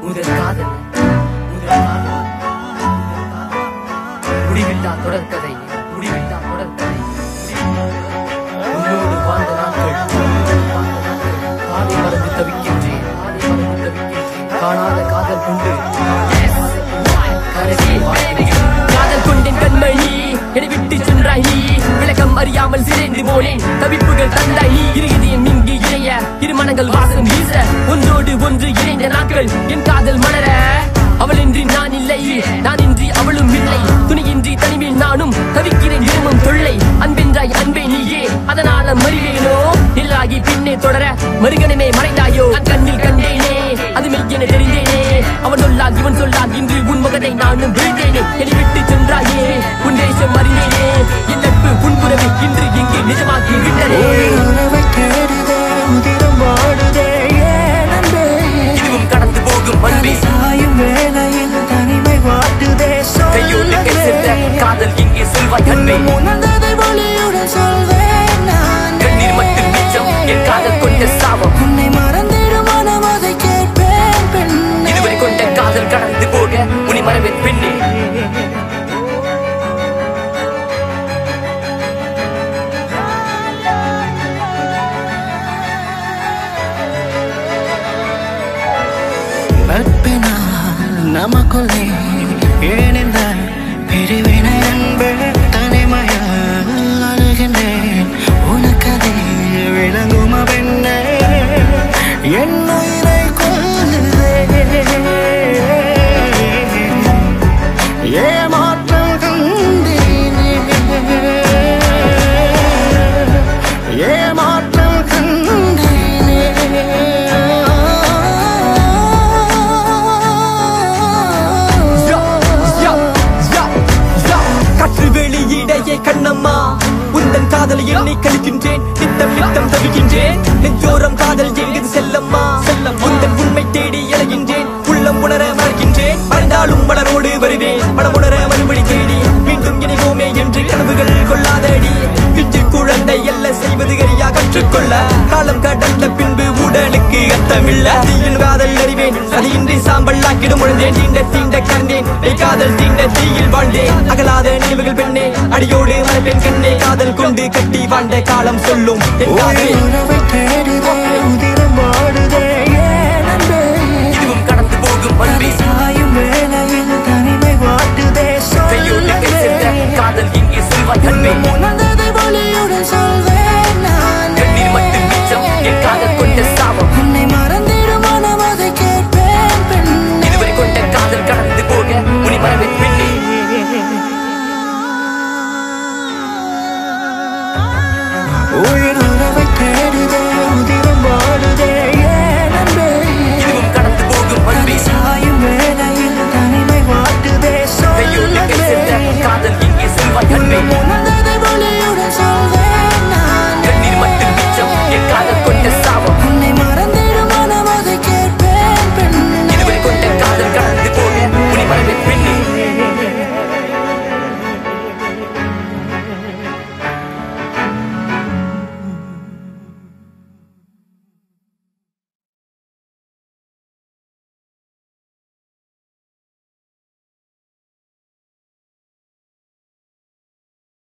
முதல் காதல் முதல் காதல் முடிவில்லா தொடர்கதை முடிவில்லா தொடர்கதை உன்னோடு வாழ்ந்த நாட்கள் உன்னோடு வாழ்ந்த நாட்கள் பாதை மறந்து தவிக்கின்றேன் பாதை மறந்து தவிக்கின்றேன் காணாத காதல் கொண்டு கரையை வாழ்கிறேன் காதல் கொண்டேன் கண்மணி என்னை விட்டு சென்றாய் நீ விளக்கம் அறியாமல் சிதைந்து போனேன் தவிப்புகள் தந்தாய் நீ இரு இதயம் இங்கு இணைய இரு மனங்கள் வாசம் வீச ஒன்றோடு ஒன்று இணைந்த நாட்கள் என் காதல் மலர அவளின்றி நான் இல்லை நான் இன்றி அவளும் இல்லை துணியின்றி தனிமையில் நானும் தவிக்கிறேன் இருமும் தொல்லை அன்பென்றாய் அன்பே நீயே அதனால மறிவேனோ இல்லாகி பின்னே தொடர மறுகணமே மறைந்தாயோ நான் கண்ணில் கண்டேனே அது மெய்யென தெரிந்தேனே அவன் சொல்லால் இவன் சொல்லால் இன்று உன் முகத்தை நானும் வீழ்ந்தேனே என்னை விட்டு சென்றாயே உன் தேசம் அறிந்தேனே என் நட்பு உன் உறவு இன்று இங்கு நிஜமாக்கி விட்டனே உறவை தேடுதே உதிரம் வாடுதே ஏன் அன்பே இதுவும் கடந்து போகும் அன்பே சாயும் வேளையில் தனிமை வாட்டுதே கையோடு கை சென்ற சொல்லுங்களே காதல் இங்கே சொல்வாய் அன்பே உணர்ந்ததை வழியுடன் சொல்வேன் நான் கண்ணீர் மட்டும் மிச்சம் என் காதல் கொண்ட சாபம் உன்னை மறந்திடும் மனம் அதை கேட்பேன் பெண்ணே இதுவரை கொண்ட காதல் கடந்து போக உனி மரபின் பெண்ணே நட்பினால் நமக்குள்ளே ஏன் இந்த பிரிவினை அன்பே தனிமையால் அழுகின்றேன் உனக்கதை விளங்குமா பெண்ணே என் உயிரை கொல்லுதே ஏமாற்றம் கண்டேனே ஏமாற்றம் காற்று வெளியிடையே கண்ணம்மா உந்தன் காதலை எண்ணி கழிக்கின்றேன் நித்தம் நித்தம் தவிக்கின்றேன் நெஞ்சோரம் காதல் எங்குது செல்லம்மா செல்லம் உந்தன் உண்மை தேடி இழகின்றேன் உள்ளம் உணர மறக்கின்றேன் மறைந்தாலும் மலரோடு வருவேன் மனம் உணர மறுபடி தேடி மீண்டும் இணைவோமே என்று கனவுகள் கொள்ளாதடி பிஞ்சு குழந்தை அல்ல செய்வது அறியா கற்றுக்கொள்ள காலம் கடந்த பின்பு உடலுக்கு அர்த்தமில்ல தீயில் காதல் அறிவேன் சதியின்றி சாம்பல் ஆக்கிடும் முழுந்தேன் தீண்ட தீண்ட கண்டேன் மெய் காதல் தீண்ட தீயில் வாழ்ந்தேன் அகலாத நினைவுகள் பெண்ணே அடியோடு மறைப்பேன் கண்ணே காதல் கொண்டு கட்டி வாழ்ந்த காலம் சொல்லும் என் காதல் உறவை தேடுதே உதிரம் வாடுதே ஏன் அன்பே இதுவும் கடந்து போகும் அன்பே சாயும் வேளையில் தனிமை வாட்டுதே கையோடு கை சென்ற சொல்லுங்களே காதல் இங்கே சொல்வாய் அன்பே உணர்ந்ததை வழியுடன் சொல்வேன் நான் கண்ணீர் மட்டும் மிச்சம் என் காதல் கொண்ட சாபம் உன்னை மறந்திடும் மனம் அதை கேட்பேன் பெண்ணே இதுவரை கொண்ட காதல் கடந்து போக உனி மரபின் பெண்ணே உயிர் உறவை தேடுதே உதிரம் வாடுதே ஏன் அன்பே இதுவும் கடந்து போகும் அன்பே சாயும் வேளையில் தனிமை வாட்டுதே கையோடு கை சென்ற சொல்லுங்களே காதல் இங்கே சொல்வாய் அன்பே உணர்ந்ததை